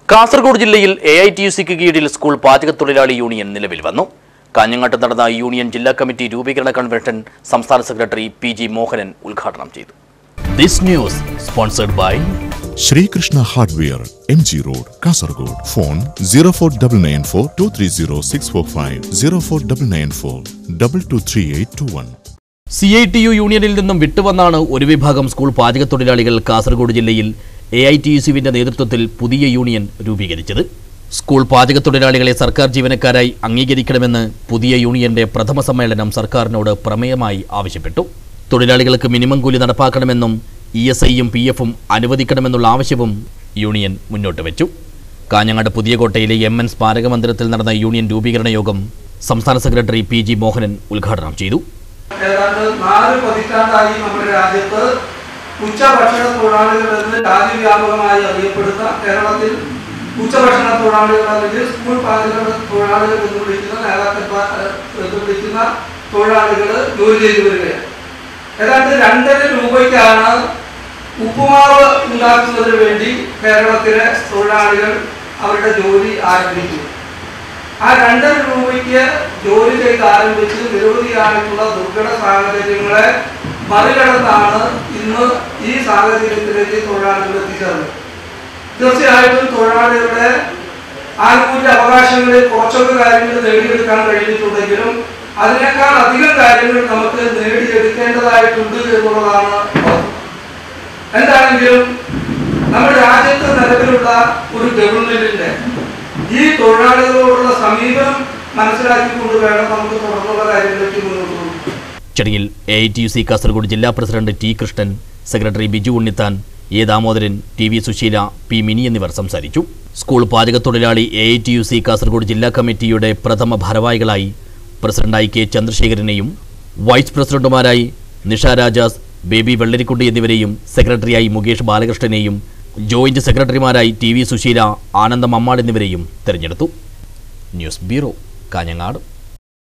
കാസർഗോഡ് ജില്ലയിൽ A I T U സിക്ക് കീഴിൽ സ്കൂൾ പാചകത്തൊഴിലാളി യൂണിയൻ നിലവിൽ വന്നു കാഞ്ഞങ്ങാട്ട് നടന്ന യൂണിയൻ ജില്ലാ കമ്മിറ്റി രൂപീകരണ കൺവെൻഷൻ സംസ്ഥാന സെക്രട്ടറി പി ജി മോഹനൻ ഉദ്ഘാടനം ചെയ്തു this news sponsored by Sreekrishna hardware M G road Kasaragod phone zero four double nine four two three zero six four five zero four double nine four double two three eight two one C I T U യൂണിയനിൽ നിന്നും വിട്ടുവന്നാണ് ഒരു വിഭാഗം school പാചകത്തൊഴിലാളികൾ കാസർഗോഡ് ജില്ലയിൽ A I T U സിവിന്റെ നേതൃത്വത്തിൽ പുതിയ യൂണിയൻ രൂപീകരിച്ചത് സ്കൂൾ പാചകത്തൊഴിലാളികളെ സർക്കാർ ജീവനക്കാരായി അംഗീകരിക്കണമെന്ന് പുതിയ യൂണിയന്റെ പ്രഥമ സമ്മേളനം സർക്കാരിനോട് പ്രമേയമായി ആവശ്യപ്പെട്ടു തൊഴിലാളികൾക്ക് മിനിമം കൂലി നടപ്പാക്കണമെന്നും ഇ എസ് ഐയും പി എഫും അനുവദിക്കണമെന്നുള്ള ആവശ്യവും യൂണിയൻ മുന്നോട്ട് വെച്ചു കാഞ്ഞങ്ങാട് പുതിയകോട്ടയിലെ എം എൻ സ്മാരക മന്ദിരത്തിൽ നടന്ന യൂണിയൻ രൂപീകരണ യോഗം സംസ്ഥാന സെക്രട്ടറി പി ജി മോഹനൻ ഉദ്ഘാടനം ചെയ്തു ഏതാണ്ട് നാല് പതിറ്റാണ്ടായി നമ്മുടെ രാജ്യത്ത് ഉച്ചഭക്ഷണ തൊഴിലാളികൾ എന്ന് രാജ്യവ്യാപകമായി അറിയപ്പെടുന്ന കേരളത്തിൽ ഉച്ചഭക്ഷണ തൊഴിലാളികൾ അല്ലെങ്കിൽ സ്കൂൾ പാചക തൊഴിലാളികൾ എന്ന് വിളിക്കുന്ന നേതാക്കന്മാർ എന്ന് വിളിക്കുന്ന തൊഴിലാളികൾ ജോലി ചെയ്തു വരികയാണ് ഏതാണ്ട് രണ്ടര രൂപയ്ക്കാണ് ഉപ്പുമാവ് ഉണ്ടാക്കുന്നതിന് വേണ്ടി കേരളത്തിലെ തൊഴിലാളികൾ അവരുടെ ജോലി ആരംഭിച്ചു ആ രണ്ടര രൂപയ്ക്ക് ജോലി ചെയ്ത് ആരംഭിച്ച് നിരവധിയായിട്ടുള്ള ദുർഘട സാഹചര്യങ്ങളെ മറികടന്നാണ് ഇന്ന് ഈ സാഹചര്യത്തിലേക്ക് തൊഴിലാളികൾ എത്തിച്ചേർന്നത് തീർച്ചയായിട്ടും തൊഴിലാളികളുടെ ആനുകൂല്യ അവകാശങ്ങളിൽ കുറച്ചൊക്കെ കാര്യങ്ങൾ നേടിയെടുക്കാൻ കഴിഞ്ഞിട്ടുണ്ടെങ്കിലും അതിനേക്കാൾ അധികം കാര്യങ്ങൾ നമുക്ക് നേടിയെടുക്കേണ്ടതായിട്ടുണ്ട് എന്നുള്ളതാണ് വസ്തുത. എന്താണെങ്കിലും നമ്മുടെ രാജ്യത്ത് നിലവിലുള്ള ഒരു ഗവൺമെന്റിന്റെ ഈ തൊഴിലാളികളോടുള്ള സമീപനം മനസ്സിലാക്കിക്കൊണ്ട് വേണം നമുക്ക് തുടർന്നുള്ള കാര്യങ്ങളിലേക്ക് മുന്നോട്ട് പോകും ചടങ്ങിൽ A I T U C Kasaragod ജില്ലാ president T Krishnan secretary Biju Unnithan A Damodaran T V Sushila P Mini എന്നിവർ സംസാരിച്ചു സ്കൂൾ പാചകത്തൊഴിലാളി A I T U C Kasaragod ജില്ലാ കമ്മിറ്റിയുടെ പ്രഥമ ഭാരവാഹികളായി പ്രസിഡന്റായി കെ ചന്ദ്രശേഖരനെയും വൈസ് പ്രസിഡന്റുമാരായി നിഷ രാജാസ് ബേബി വെള്ളരിക്കുട്ടി എന്നിവരെയും സെക്രട്ടറിയായി മുകേഷ് ബാലകൃഷ്ണനെയും ജോയിന്റ് സെക്രട്ടറിമാരായി ടി വി സുശീല ആനന്ദ മമ്മാട് എന്നിവരെയും തെരഞ്ഞെടുത്തു ന്യൂസ് ബ്യൂറോ കാഞ്ഞങ്ങാട്